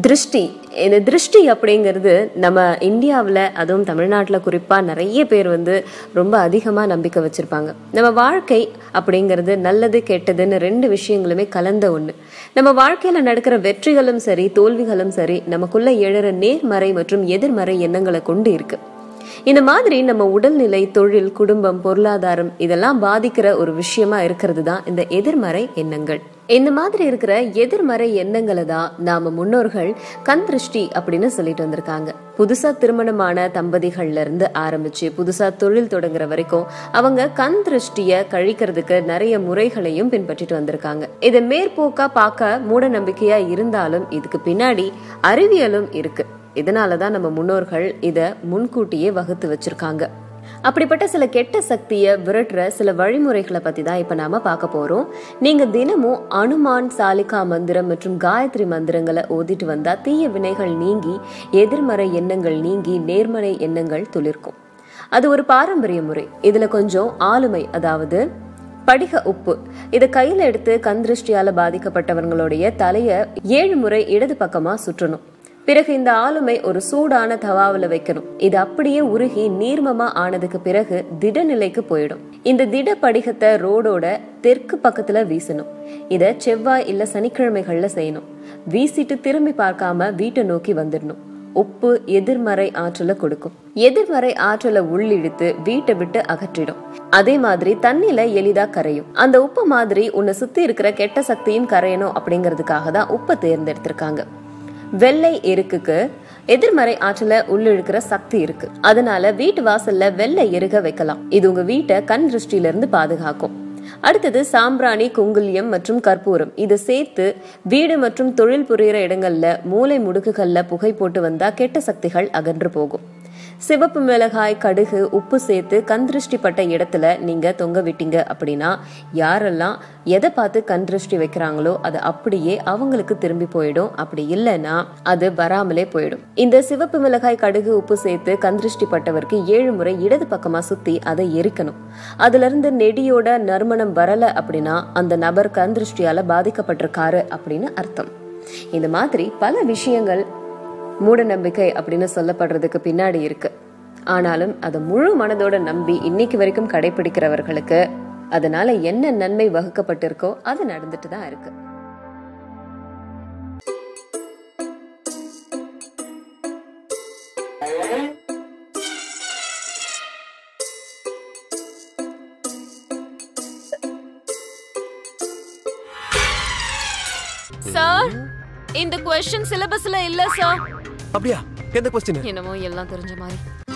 திருஷ்டி இந்த திருஷ்டி அப்படிங்கிறது நம்ம இந்தியாவில் அதுவும் தமிழ்நாட்டில் குறிப்பாக நிறைய பேர் வந்து ரொம்ப அதிகமாக நம்பிக்கை வச்சுருப்பாங்க நம்ம வாழ்க்கை அப்படிங்கிறது நல்லது கெட்டதுன்னு ரெண்டு விஷயங்களுமே கலந்த ஒன்று நம்ம வாழ்க்கையில் நடக்கிற வெற்றிகளும் சரி தோல்விகளும் சரி நமக்குள்ள எழுற நேர்மறை மற்றும் எதிர்மறை எண்ணங்களை கொண்டு இருக்கு இந்த மாதிரி நம்ம உடல்நிலை தொழில் குடும்பம் பொருளாதாரம் இதெல்லாம் பாதிக்கிற ஒரு விஷயமா இருக்கிறது தான் இந்த எதிர்மறை எண்ணங்கள் இந்த மாதிரி இருக்கிற எதிர்மறை எண்ணங்களை தான் நாம முன்னோர்கள் கண் திருஷ்டி அப்படின்னு சொல்லிட்டு வந்திருக்காங்க புதுசா திருமணமான தம்பதிகள்ல இருந்து ஆரம்பிச்சு புதுசா தொழில் தொடங்குற வரைக்கும் அவங்க கண் திருஷ்டிய கழிக்கிறதுக்கு நிறைய முறைகளையும் பின்பற்றிட்டு வந்திருக்காங்க இதை மேற்போக்கா பார்க்க மூட நம்பிக்கையா இருந்தாலும் இதுக்கு பின்னாடி அறிவியலும் இருக்கு இதனாலதான் நம்ம முன்னோர்கள் இத முன்கூட்டியே வகுத்து வச்சிருக்காங்க அப்படிப்பட்ட சில கெட்ட சக்தியை விரட்டுற சில வழிமுறைகளை பத்தி தான் இப்ப நாம பார்க்க போறோம் நீங்க தினமும் அனுமான் சாலிகா மந்திரம் மற்றும் காயத்ரி மந்திரங்களை ஓதிட்டு வந்தா தீய வினைகள் நீங்கி எதிர்மறை எண்ணங்கள் நீங்கி நேர்மறை எண்ணங்கள் துளிர்க்கும் அது ஒரு பாரம்பரிய முறை இதுல கொஞ்சம் ஆளுமை அதாவது படிக உப்பு இதை கையில எடுத்து கண் திருஷ்டியால பாதிக்கப்பட்டவங்களுடைய தலைய ஏழு முறை இடது பக்கமா சுற்றணும் பிறகு இந்த ஆளுமை ஒரு சூடான தவாவுல வைக்கணும் இது அப்படியே உருகி நீர்மமா ஆனதுக்கு பிறகு திடநிலைக்கு போயிடும் இந்த திட படிகத்தை ரோடோட தெற்கு பக்கத்துல வீசணும் இத செவ்வாய் இல்ல சனிக்கிழமைகள்ல செய்யணும் வீசிட்டு திரும்பி பார்க்காம வீட்டை நோக்கி வந்துடணும் உப்பு எதிர்மறை ஆற்றலை கொடுக்கும் எதிர்மறை ஆற்றலை உள்ளிழுத்து வீட்டை விட்டு அகற்றிடும் அதே மாதிரி தண்ணில எளிதா கரையும் அந்த உப்பு மாதிரி உன்னை சுத்தி இருக்கிற கெட்ட சக்தியும் கரையணும் அப்படிங்கிறதுக்காக தான் உப்பை தேர்ந்தெடுத்திருக்காங்க வெள்ளை எருக்குக்கு எதிர்மறை ஆற்றல உள்ளிழுக்கிற சக்தி இருக்கு அதனால வீட்டு வாசல்ல வெள்ளை எருக வைக்கலாம் இது உங்க வீட்டை கண் திருஷ்டியில இருந்து பாதுகாக்கும் அடுத்தது சாம்பிராணி குங்குலியம் மற்றும் கற்பூரம் இதை சேர்த்து வீடு மற்றும் தொழில் புரியிற இடங்கள்ல மூளை முடுக்குகள்ல புகை போட்டு வந்தா கெட்ட சக்திகள் அகன்று போகும் சிவப்பு மிளகாய் கடுகு உப்பு சேர்த்து கண் திருஷ்டி பட்ட இடத்துல நீங்க தொங்க விட்டீங்க அப்படின்னா யாரெல்லாம் எதை பார்த்து கண் திருஷ்டி வைக்கிறாங்களோ அது அப்படியே அவங்களுக்கு திரும்பி போயிடும் அப்படி இல்லைன்னா அது வராமலே போயிடும் இந்த சிவப்பு மிளகாய் கடுகு உப்பு சேர்த்து கண் திருஷ்டி பட்டவருக்கு ஏழு முறை இடது பக்கமா சுத்தி அதை எரிக்கணும் அதுல இருந்து நெடியோட நறுமணம் வரல அப்படின்னா அந்த நபர் கண் திருஷ்டியால பாதிக்கப்பட்டிருக்காரு அப்படின்னு அர்த்தம் இந்த மாதிரி பல விஷயங்கள் மூட நம்பிக்கை அப்படின்னு சொல்லப்படுறதுக்கு பின்னாடி இருக்கு ஆனாலும் அதை முழு மனதோட நம்பி இன்னைக்கு வரைக்கும் கடைபிடிக்கிறவர்களுக்கு அதனால என்ன நன்மை வகுக்கப்பட்டிருக்கோ அது நடந்துட்டு தான் இருக்கு சார் இந்த கொஸ்டின் சிலபஸ்ல இல்ல சார் அப்படியா எந்த கொஸ்டின் என்னமோ எல்லாம் தெரிஞ்ச மாதிரி